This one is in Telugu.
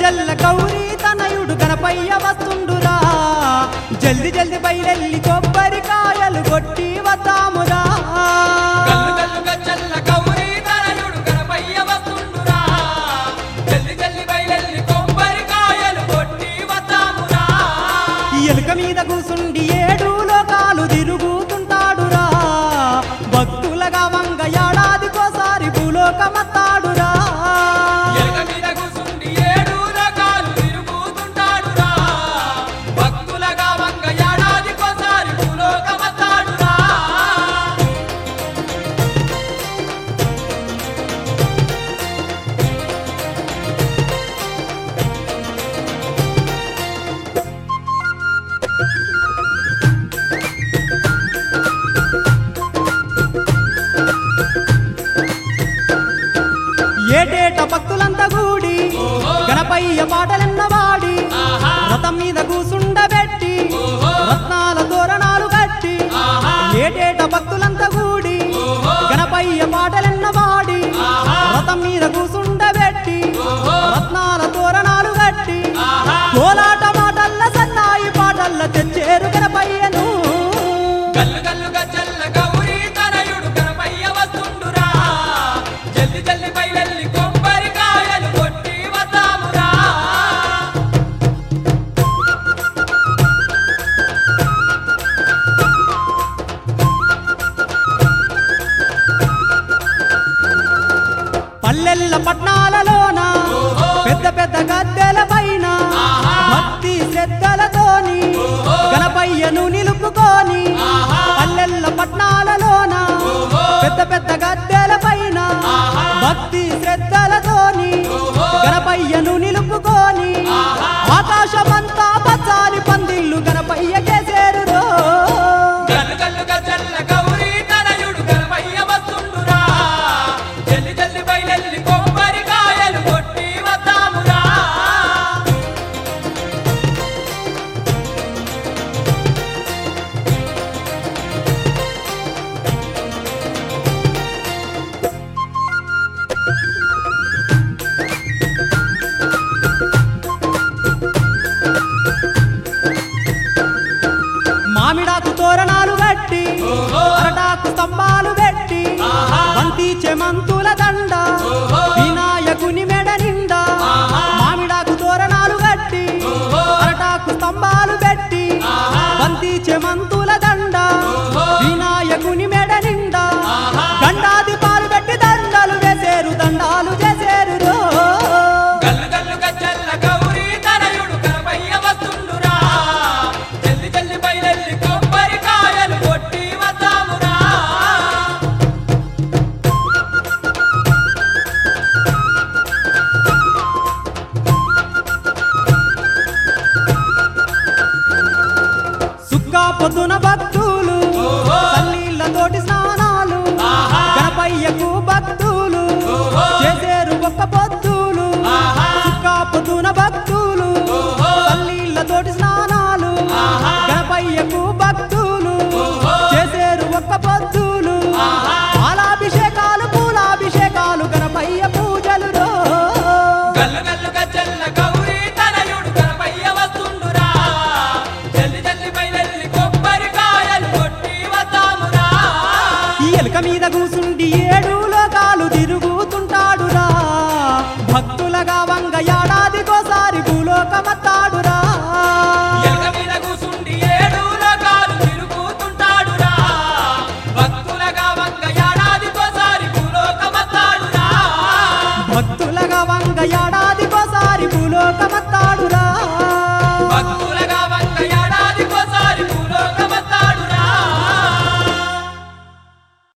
గజ్జల్ల గౌరీ తనయుడు గణపయ్య వస్తుండురా జల్ది జల్ది బయలెల్లి కొబ్బరికాయలు కొట్టి వద్దామురా గల్లు గల్లుగా చల్ల గౌరీ తనయుడు గణపయ్య వస్తుండురా. జల్ది జల్ది బయలెల్లి కొబ్బరికాయలు కొట్టి వద్దామురా. ఎలుక మీద కూసుండి ఏడు లోకాలు తిరుగుతుంటాడురా భక్తులగా వంగ ఏడాదికోసారి భూలోకమత్తాడురా ఎలుక మీద కూసుండి ఏడు రకాలు తిరుగుతుంటాడురా. భక్తులగా వంగ ఏడాదికోసారి భూలోకమత్తాడురా. ఏటేట భక్తులంతా కూడి గణపయ్య పాటలెన్న వాడి ఆహా. రథం మీద కూసుండబెట్టి ఓహో. రత్నాల తోరణాలు కట్టి ఆహా. ఏటేట భక్తులంతా కూడి ఓహో. గణపయ్య పాటలెన్న వాడి ఆహా. రథం మీద కూసుండబెట్టి ఓహో. రత్నాల తోరణాలు కట్టి ఆహా. కోలాట మాటల్ల సన్నాయి పాటల్ల తెచ్చేరు గణపయ్యను గల్లు గల్లుగా చల్ల గౌరీ తనయుడు గణపయ్య వస్తుండురా. జల్ది జల్ది బయలెల్లి కొబ్బరికాయలు కొట్టి వద్దామురా. పల్లెల్ల పట్నాలలోన ఓహో. పెద్ద పెద్ద గద్దెల పైన ఆహా. భక్తి శ్రద్ధలతోని ఓహో. గణపయ్యను నిలుపుకొని ఆహా. పల్లెల్ల పట్నాలలోన ఓహో. పెద్ద పెద్ద గద్దెల పైన ఆహా. భక్తి శ్రద్ధలతోని ఓహో. గణపయ్యను నిలుపుకొని ఆహా. ఆకాశమంతా పచ్చాలి పందిళ్ళు గణపయ్య చేసేరురో గల్లు గల్లుగా చల్ల గౌరీ తనయుడు గణపయ్య వస్తుండురా. జల్ది జల్ది బయలెల్లి కొబ్బరికాయలు కొట్టి వద్దామురా. మామిడాకు తోరణాలు కట్టి ఓహో. అరటాకు స్తంభాలు పెట్టి ఆహా. బంతి చెమంతుల దండ ఓహో. వినాయకుని మెడ నిండా ఆహా. మామిడాకు తోరణాలు కట్టి ఓహో. అరటాకు స్తంభాలు పెట్టి ఆహా. బంతి చెమంతుల దండ ఓహో. వినాయకుని మెడ నిండా ఆహా. దండాది పాలు పెట్టి దండాలు వేసేరు దండాలు చేసేరు రో. గల్లు గల్లుగా చల్ల గౌరీ తనయుడు గణపయ్య వస్తుండురా. జల్ది జల్ది బయలెల్లి కొబ్బరికాయలు కొట్టి వద్దామురా. సుక్కా పొద్దున భక్తులు ఓహో. తల్లిళ్ళతోటి స్నానాలు ఆహా. గణపయ్యకు భక్తులు ఓహో. చేసేరు ఒక్క పొద్దులు ఆహా. సుక్కా పొద్దున భక్తులు ఓహో. తల్లిళ్ళతోటి స్నానాలు ఆహా. గణపయ్యకు భక్తులు ఓహో. చేసేరు ఒక్క పొద్దులు ఆహా. పాలాభిషేకాలు పూలాభిషేకాలు గణపయ్య పూజలు రో. గల్లు గల్లుగా చల్ల గౌరీ తనయుడు గణపయ్య వస్తుండురా. జల్ది జల్ది బయలెల్లి కొబ్బరికాయలు కొట్టి వద్దామురా. ఈ ఎలుక మీద కూసుండి ఏడు లోకాలు తిరుగుతుంటాడురా భక్తులగా వంగ ఏడాదికోసారి భూలోకమత్తాడురా ఎలుక మీద కూసుండి ఏడు లోకాలు తిరుగుతుంటాడురా. భక్తులగా వంగ ఏడాదికోసారి భూలోకమత్తాడురా. భక్తులగా వంగ ఏడాదికోసారి భూలోకమత్తాడురా